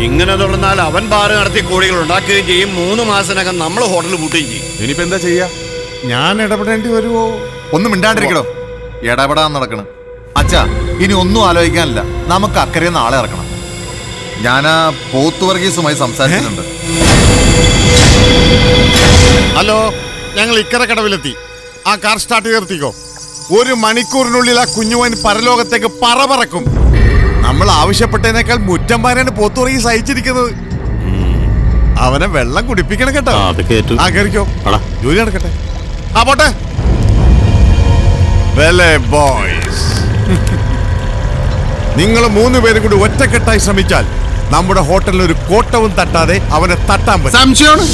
ഇങ്ങനെ തുടർന്നാൽ അവൻ ബാറ് നടത്തി കോടികൾ ഉണ്ടാക്കുകയും ചെയ്യും മൂന്ന് മാസത്തിനകം നമ്മൾ ഹോട്ടൽ പൂട്ടുകയും ചെയ്യും ഇനിയിപ്പോ എന്താ ചെയ്യാ ഞാൻ ഇടപെടേണ്ടി വരുമോ ഒന്നും മിണ്ടാണ്ടിരിക്കണോ ഇടപെടാൻ നടക്കണം അച്ഛാ ഇനി ഒന്നും ആലോചിക്കാനില്ല നമുക്ക് അക്കരെ നാളെ ഇറക്കണം ഞാൻ ആ പോത്തു വർഗീസുമായി സംസാരിക്കുന്നുണ്ട് ഹലോ ഞങ്ങൾ ഇക്കര കടവിലെത്തി ആ കാർ സ്റ്റാർട്ട് ചെയ്തിർത്തിക്കോ ഒരു മണിക്കൂറിനുള്ളിൽ ആ കുഞ്ഞുവൻ പരലോകത്തേക്ക് പറ പറക്കും നമ്മൾ ആവശ്യപ്പെട്ടതിനേക്കാൾ മുറ്റം പാരാണ് പോത്തുറങ്ങി സഹിച്ചിരിക്കുന്നത് അവനെ വെള്ളം കുടിപ്പിക്കണം കേട്ടോ അത് കേട്ടു ആ കയറിക്കോ അടാ. ജോലി നടക്കട്ടെ ആ പോട്ടെ വെലെ ബോയ്സ് നിങ്ങൾ മൂന്ന് പേരും കൂടി ഒറ്റക്കെട്ടായി ശ്രമിച്ചാൽ നമ്മുടെ ഹോട്ടലിൽ ഒരു കോട്ടവും തട്ടാതെ അവനെ തട്ടാൻ പറ്റും സംശയമാണ്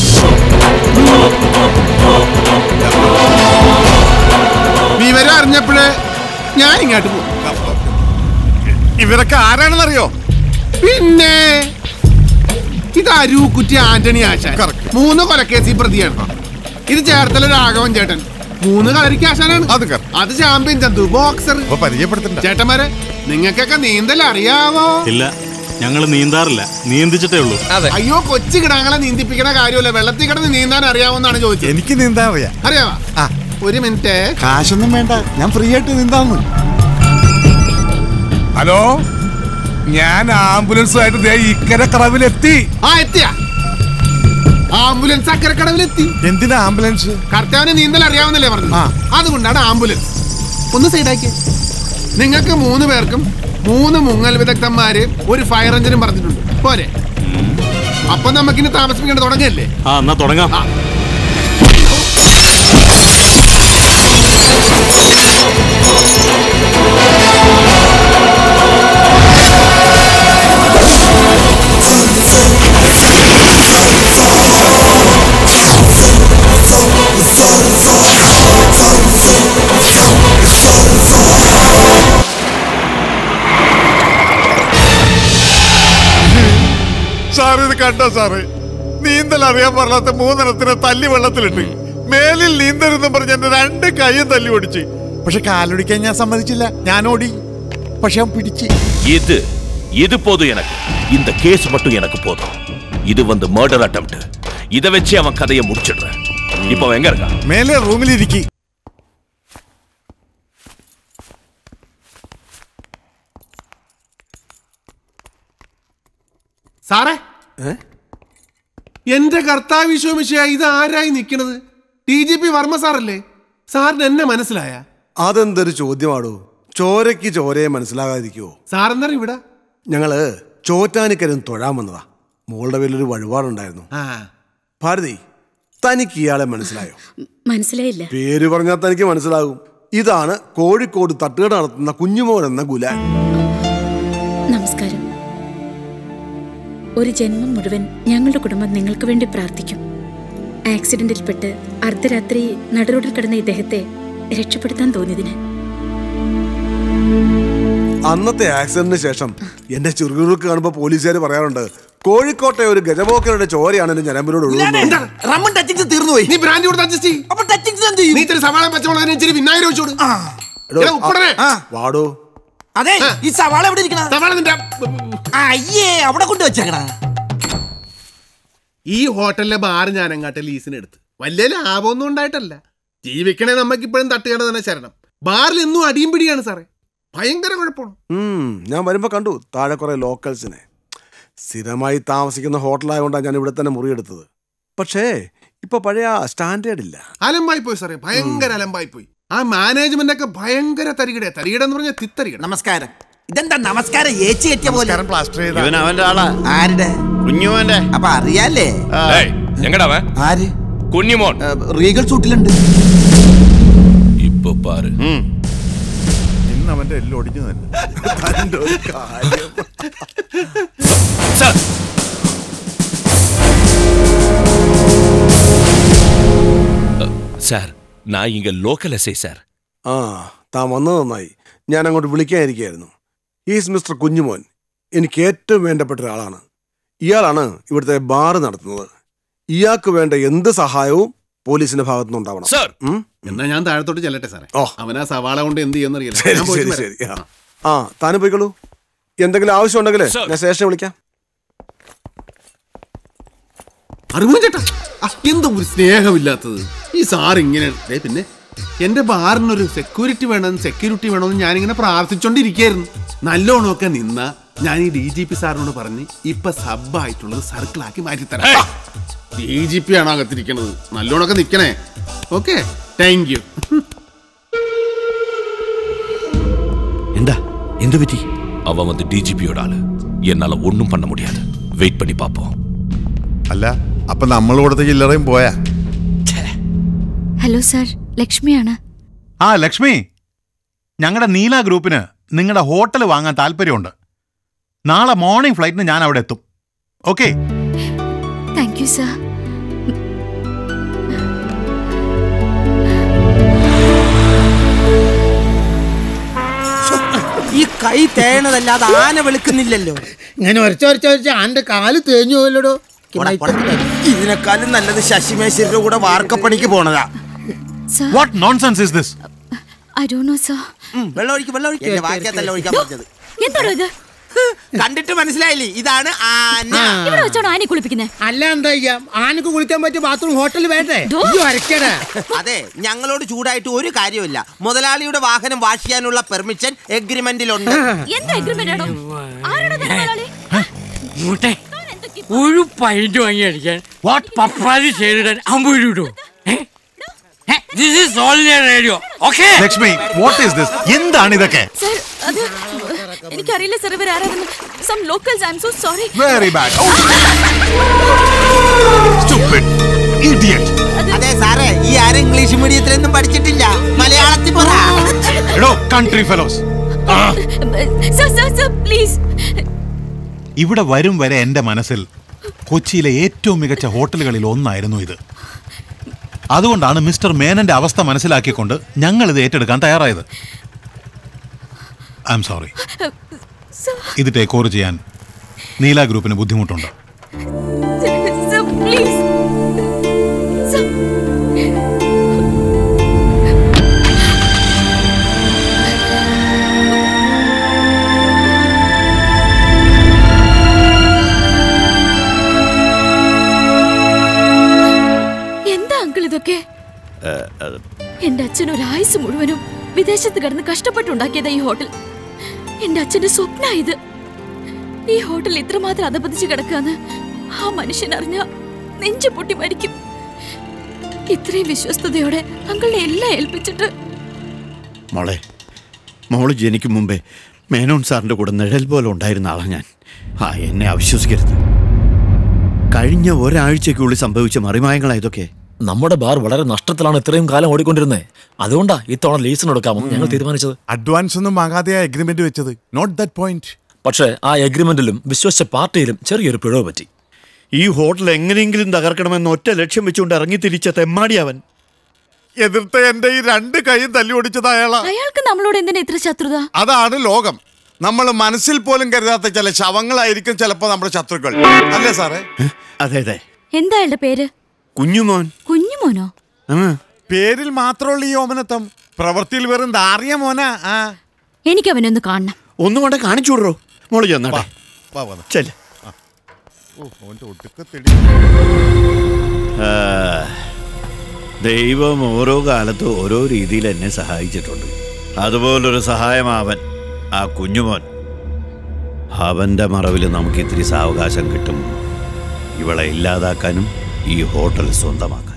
വിവരം അറിഞ്ഞപ്പോഴേ ഞാൻ ഇങ്ങോട്ട് പോകും ഇവരൊക്കെ ആരാണെന്നറിയോ പിന്നെ ഇത് അരൂക്കുറ്റി ആന്റണി ആശാൻ Correct. മൂന്ന് കൊലക്കേസി പ്രതിയാണ് ഇത് ചേർത്തല രാഘവൻ ചേട്ടൻ മൂന്ന് കളരിക്ക് ആശാനാണ് അത് correct. അത് ചാമ്പ്യൻ ചന്തു ബോക്സർ അപ്പൊ പരിചയപ്പെടുത്തണ്ട ചേട്ടന്മാരെ നിങ്ങൾക്കൊക്കെ നീന്തൽ അറിയാവോ ഇല്ല ഞങ്ങൾ നീന്താറില്ല നീന്തിച്ചിട്ടേ ഉള്ളൂ അയ്യോ കൊച്ചു കിടാങ്ങളെ നീന്തിപ്പിക്കണ കാര്യമല്ല വെള്ളത്തിൽ കിടന്ന് നീന്താൻ അറിയാവോന്നാണ് ചോദിച്ചത് എനിക്ക് നീന്താൻ അറിയാം അറിയാവാ ആ. ഒരു മിനിറ്റ് കാശൊന്നും വേണ്ട ഞാൻ ഫ്രീ ആയിട്ട് നീന്താന്ന് ഹലോ ഞാൻ ആംബുലൻസുമായിട്ട് ദേ ഇക്കര കറവിലെത്തി ആ എത്തിയ ആംബുലൻസ് അക്കരക്കടവിലെത്തി എന്തിനാ ആംബുലൻസ് കർത്താവിന് നീന്തൽ അറിയാവുന്നല്ലേ പറഞ്ഞു ആ. അതുകൊണ്ടാണ് ആംബുലൻസ് ഒന്ന് സൈഡാക്കി നിങ്ങൾക്ക് മൂന്ന് പേർക്കും മൂന്ന് മുങ്ങൽ വിദഗ്ധന്മാര് ഒരു ഫയർ എഞ്ചിനും പറഞ്ഞിട്ടുണ്ട് പോരെ അപ്പൊ നമുക്കിനി താമസിപ്പിക്കേണ്ട തുടങ്ങല്ലേ ആ എന്നാ തുടങ്ങാം ആ. സാർ ഇത് കണ്ടോ സാറ് നീന്തൽ അറിയാൻ പാടില്ലാത്ത മൂന്നെണ്ണത്തിനെ തല്ലി വെള്ളത്തിലിട്ട് മേലിൽ നീന്തരുന്നും പറഞ്ഞ് എന്റെ രണ്ട് കൈയും തല്ലി ഓടിച്ച് പക്ഷെ കാലൊടിക്കാൻ ഞാൻ സമ്മതിച്ചില്ല ഞാൻ ഓടി പക്ഷെ അവൻ പിടിച്ച് இது இது போதும் எனக்கு இந்த கேஸ் மட்டும் எனக்கு போதும் இது வந்து மர்டர் அட்டம்ப்ட் இதை வச்சு அவன் கதையை முடிச்சிடுறேன் இப்போ அவன் எங்க இருக்கான் മേലെ റൂമിലിരിക്കി സാറേ എന്റെ കർത്താവിശ്വമിഷയ ഇത് ആരായി നിൽക്കണത് ടി ജി പി വർമ്മ സാറല്ലേ സാറിന് എന്നെ മനസ്സിലായ അതെന്തൊരു ചോദ്യമാടോ ചോരയ്ക്ക് ചോരയെ മനസ്സിലാകാതിരിക്കുവോ സാറെന്താ ഇവിടെ ഞങ്ങള് ചോറ്റാനിക്കരും തൊഴാൻ വന്നതാ മോളുടെ പേരിലൊരു വഴിപാടുണ്ടായിരുന്നു ആ ഭാരതി തനിക്ക് ഇയാളെ മനസ്സിലായോ മനസ്സിലായില്ല പേര് പറഞ്ഞാൽ തനിക്ക് മനസ്സിലാകും ഇതാണ് കോഴിക്കോട് തട്ടുകട നടത്തുന്ന കുഞ്ഞുമോൻ എന്ന ഗുലാൻ നമസ്കാരം ഒരു ജന്മം മുഴുവൻ ഞങ്ങളുടെ കുടുംബം നിങ്ങൾക്ക് വേണ്ടി പ്രാർത്ഥിക്കും ആക്സിഡന്റിൽപ്പെട്ട് അർദ്ധരാത്രി നടുറോഡിൽ കിടന്ന ഇദ്ദേഹത്തെ രക്ഷപ്പെടുത്താൻ തോന്നിയതിന് അന്നത്തെ ആക്സിഡന്റിന് ശേഷം എന്റെ ചെറുകുറുക്ക് കാണുമ്പോ പോലീസുകാർ പറയാറുണ്ട് കോഴിക്കോട്ടെ ഒരു ഗജപോക്കരുടെ ചോരയാണ് എന്റെ ഞരമ്പിനോട് ഒഴുകുന്നത് റമ്മൻ ടച്ചിങ്സ് തീർന്നു പോയി നീ ബ്രാൻഡ് കൊടുത്ത് അഡ്ജസ്റ്റ് ചെയ്യും അപ്പൊ ടച്ചിങ്സ് എന്ത് ചെയ്യും നീ ഇത്തിരി സവാള പച്ചമുളകിന് ഇച്ചിരി വിനായിരം ഒഴിച്ചോട് എടോ, എടാ, ഉപ്പടനെ. ആ, വാടോ അതെ ഈ സവാള എവിടെ ഇരിക്കണ സവാള നിന്റെ അയ്യേ അവിടെ കൊണ്ട് വെച്ചേക്കണ ഈ ഹോട്ടലിലെ ബാർ ഞാൻ അങ്ങാട്ടെ ലീസിന് എടുത്ത് വലിയ ലാഭമൊന്നും ഉണ്ടായിട്ടല്ല ജീവിക്കണേ നമുക്ക് ഇപ്പോഴും തട്ടുകട തന്നെ ശരണം ബാറിൽ എന്നും അടിയും പിടിയാണ് സാറേ ഭയങ്കര കുഴപ്പമാണ് ഉം, ഞാൻ വരുമ്പോ കണ്ടു താഴെ കുറെ ലോക്കൽസിനെ സ്ഥിരമായി താമസിക്കുന്ന ഹോട്ടലായതുകൊണ്ടാണ് ഞാൻ ഇവിടെ തന്നെ മുറിയെടുത്തത് പക്ഷേ ഇപ്പൊ പഴയ സ്റ്റാൻഡേർഡ് ഇല്ല അലമ്പായി പോയി സാറേ ഭയങ്കര അലമ്പായി പോയി ആ മാനേജ്മെന്റ് ഒക്കെ ഭയങ്കര തരികിട തരികിട എന്ന് പറഞ്ഞാൽ തിത്തരികിട നമസ്കാരം ഇതെന്താ നമസ്കാരം ഏച്ചി കെട്ടിയ പോലെ നമസ്കാരം പ്ലാസ്റ്റർ ചെയ്ത ഇവൻ അവന്റെ ആളാ ആരുടെ കുഞ്ഞുവന്റെ അപ്പൊ അറിയാലേ ஏய் எங்கடா அவன் ആര് குன்னிமோன் ഏ, റീഗൽ സൂട്ടിലുണ്ട് இப்போ பாரு ഇന്ന് അവന്റെ എല്ലാം ഒടിഞ്ഞു തന്നെ തന്റെ ഒരു കാര്യം சார் சார் நான் இங்க லோக்கல் எஸ்ஐ சார் ആ താൻ വന്നത് നന്നായി ഞാൻ അങ്ങോട്ട് വിളിക്കാനിരിക്കുകയായിരുന്നു ഈസ് മിസ്റ്റർ കുഞ്ഞുമോൻ എനിക്ക് ഏറ്റവും വേണ്ടപ്പെട്ട ഒരാളാണ് ഇയാളാണ് ഇവിടുത്തെ ബാറ് നടത്തുന്നത് ഇയാൾക്ക് വേണ്ട എന്ത് സഹായവും പോലീസിന്റെ ഭാഗത്തുനിന്ന് ഉണ്ടാവണം സാർ ഉം? എന്നാ ഞാൻ താഴത്തോട്ട് ചെല്ലട്ടെ സാറേ ഓ. അവനാ സവാള കൊണ്ട് എന്ത് ചെയ്യുന്നറിയില്ല ശരി ഞാൻ പോയിട്ട് ശരി വരാം. ശരി ആ. ആ താനും പോയിക്കോളൂ എന്തെങ്കിലും ആവശ്യം ഉണ്ടെങ്കിൽ Sir. ഞാൻ സ്റ്റേഷനെ വിളിക്കാം അറിവ് ചേട്ടാ ആ, എന്താ ഒരു സ്നേഹമില്ലാത്തത് ഈ സാർ ഇങ്ങനെ ദേ പിന്നെ എന്റെ ബാറിനൊരു സെക്യൂരിറ്റി വേണം സെക്യൂരിറ്റി വേണമെന്ന് ഞാനിങ്ങനെ പ്രാർത്ഥിച്ചോണ്ടിരിക്കായിരുന്നു നല്ലോണമൊക്കെ നിന്ന ഞാൻ ഈ ഡി ജി പി സാറിനോട് പറഞ്ഞ് ഇപ്പൊ സബായിട്ടുള്ളത് സർക്കിളാക്കി മാറ്റിത്തരാം ഡി ജി പി ആണ് അകത്തിരിക്കണത് നല്ലോണമൊക്കെ നിക്കണേ ഓക്കെ താങ്ക് യു എന്താ എന്ത് പറ്റി അവൻ வந்து டிஜிபியோட ஆளு என்னால ஒண்ணும் பண்ண முடியாது வெயிட் பண்ணி பாப்போம் അല്ല അപ്പൊ നമ്മൾ കൊടുത്ത ചില്ലറയും പോയാ ഹലോ സാർ ലക്ഷ്മിയാണ് ആ ലക്ഷ്മി ഞങ്ങളുടെ നീല ഗ്രൂപ്പിന് നിങ്ങളുടെ ഹോട്ടൽ വാങ്ങാൻ താല്പര്യമുണ്ട് നാളെ മോർണിംഗ് ഫ്ലൈറ്റിന് ഞാൻ അവിടെ എത്തും ഓക്കെ താങ്ക് യു സാർ ഈ കൈ തേണതല്ലാതെ ആന വെളുക്കുന്നില്ലല്ലോ ഇങ്ങനെ ഒരച്ച ഒരച്ച ഒരച്ച ആന്റെ കാല് തേഞ്ഞു പോയല്ലോടോ പോടാ, പോടാ. ഇതിനേക്കാളും നല്ലത് ശശിമേശ്വരിയുടെ കൂടെ വാർക്കപ്പണിക്ക് പോണതാ what nonsense is this I ഡോ നോ സാർ വെള്ളം ഒഴിക്കും വെള്ളം ഒഴിക്കും എന്റെ വാക്യത്തല്ല ഒഴിക്കാൻ പറഞ്ഞത് എന്താണോ ഇത് കണ്ടിട്ട് മനസ്സിലായില്ലേ ഇതാണ് ആന ഇവിടെ വെച്ചാണോ ആനെ കുളിപ്പിക്കുന്നേ അല്ല എന്താ ചെയ്യാം ആനക്ക് കുളിക്കാൻ പറ്റിയ ബാത്റൂം ഹോട്ടലിൽ വേണ്ടേ ഡോ. ഈ വരയ്ക്കടാ അതെ ഞങ്ങളോട് ചൂടായിട്ട് ഒരു കാര്യമില്ല മുതലാളിയുടെ വാഹനം വാഷ് ചെയ്യാനുള്ള പെർമിഷൻ എഗ്രിമെന്റിലുണ്ട് എന്താ അഗ്രിമെന്റ് ആണോ ആരാണോ ഇതിന്റെ മുതലാളി? മൂട്ടെ ഒരു പൈൻറ്റ് വാങ്ങി അടിക്കാൻ വാട്ട് പപ്പാതി ചെയ്തിടാൻ അമ്പത് രൂപ this is All India Radio okay Lakshmi what is this എന്താണ് ഇതൊക്കെ സർ അത് എനിക്കറിയില്ല സർ ഇവർ ആരാണെന്ന് some locals I am so sorry very bad അതെ സാറേ ഈ ആരും ഇംഗ്ലീഷ് മീഡിയത്തിലൊന്നും പഠിച്ചിട്ടില്ല മലയാളത്തിൽ പറ എടോ country fellows sir sir sir please ഇവിടെ വരും വരെ എൻ്റെ മനസ്സിൽ കൊച്ചിയിലെ ഏറ്റവും മികച്ച ഹോട്ടലുകളിൽ ഒന്നായിരുന്നു ഇത് അതുകൊണ്ടാണ് മിസ്റ്റർ മേനന്റെ അവസ്ഥ മനസ്സിലാക്കിക്കൊണ്ട് ഞങ്ങൾ ഇത് ഏറ്റെടുക്കാൻ തയ്യാറായത് ഐ എം സോറി ഇത് ടേക്ക് ഓവർ ചെയ്യാൻ നീല ഗ്രൂപ്പിന് ബുദ്ധിമുട്ടുണ്ട് സർ പ്ലീസ് സർ എന്താ അങ്കിൾ ഇതൊക്കെ എന്റെ അച്ഛൻ ഒരു ആയുസ് മുഴുവനും വിദേശത്ത് കിടന്ന് കഷ്ടപ്പെട്ടുണ്ടാക്കിയതാ ഈ ഹോട്ടൽ എന്റെ അച്ഛന്റെ സ്വപ്ന ഇത് ഈ ഹോട്ടൽ ഇത്രമാത്രം അധപതിച്ച് കിടക്കാന്ന് ആ മനുഷ്യൻ അറിഞ്ഞ നെഞ്ചു പൊട്ടി മരിക്കും ഇത്രയും വിശ്വസ്തയോടെ അങ്കിളിനെ എല്ലാം ഏൽപ്പിച്ചിട്ട് മോളെ മോള് ജനിക്കും മുമ്പേ മേനോൻ സാറിന്റെ കൂടെ നിഴൽ പോലെ ഉണ്ടായിരുന്ന ആളാ ഞാൻ ആ എന്നെ അവിശ്വസിക്കരുത് കഴിഞ്ഞ ഒരാഴ്ചയ്ക്കുള്ളിൽ സംഭവിച്ച മറിമായങ്ങളാ ഇതൊക്കെ നമ്മുടെ ബാർ വളരെ നഷ്ടത്തിലാണ് ഇത്രയും കാലം ഓടിക്കൊണ്ടിരുന്നത് അതുകൊണ്ടാ ഇത്തവണ ലീസിന് എടുക്കാമോ ഞങ്ങൾ തീരുമാനിച്ചത് അഡ്വാൻസ് ഒന്നും വാങ്ങാതെ എഗ്രിമെന്റ് വെച്ചത് നോട്ട് ദാറ്റ് പോയിന്റ് പക്ഷേ ആ എഗ്രിമെന്റിലും വിശ്വസിച്ച പാർട്ടിയിലും ചെറിയൊരു പിഴവ് പറ്റി ഈ ഹോട്ടൽ എങ്ങനെയെങ്കിലും തകർക്കണമെന്ന് ഒറ്റ ലക്ഷ്യം വെച്ചുകൊണ്ട് ഇറങ്ങി തിരിച്ച തെമ്മാടി അവൻ എതിർത്ത എന്റെ ഈ രണ്ട് കൈയും തല്ലി ഓടിച്ചത് അയാളാ അയാൾക്ക് നമ്മളോട് എന്തിനാ ഇത്ര ശത്രുത അതാണ് ലോകം നമ്മൾ മനസ്സിൽ പോലും കരുതാത്ത ചില ശവങ്ങളായിരിക്കും ചിലപ്പോ നമ്മുടെ ശത്രുക്കൾ അല്ലേ സാറേ അതെ അതെ എന്താ അയാളുടെ പേര് കുഞ്ഞുമോൻ കുഞ്ഞുമോനോ പേരിൽ മാത്രമുള്ള ഈ ഓമനത്വം പ്രവൃത്തിയിൽ വെറും ദാറിയ മോനാ ആ എനിക്ക് അവനൊന്ന് കാണണം ഒന്നും കൊണ്ട് കാണിച്ചു വിടറോ മോള് ചെന്നാട്ടെ വാ, വാ, വാ. ചെല്ല് ഓ, ഓന്റെ ഒടുക്കത്തെടി. ആ, ദൈവം ഓരോ കാലത്തും ഓരോ രീതിയിൽ എന്നെ സഹായിച്ചിട്ടുണ്ട് അതുപോലൊരു സഹായമാവൻ ആ കുഞ്ഞുമോൻ അവന്റെ മറവിൽ നമുക്ക് ഇത്തിരി സാവകാശം കിട്ടും ഇവളെ ഇല്ലാതാക്കാനും ഈ ഹോട്ടൽ സ്വന്തമാക്കാം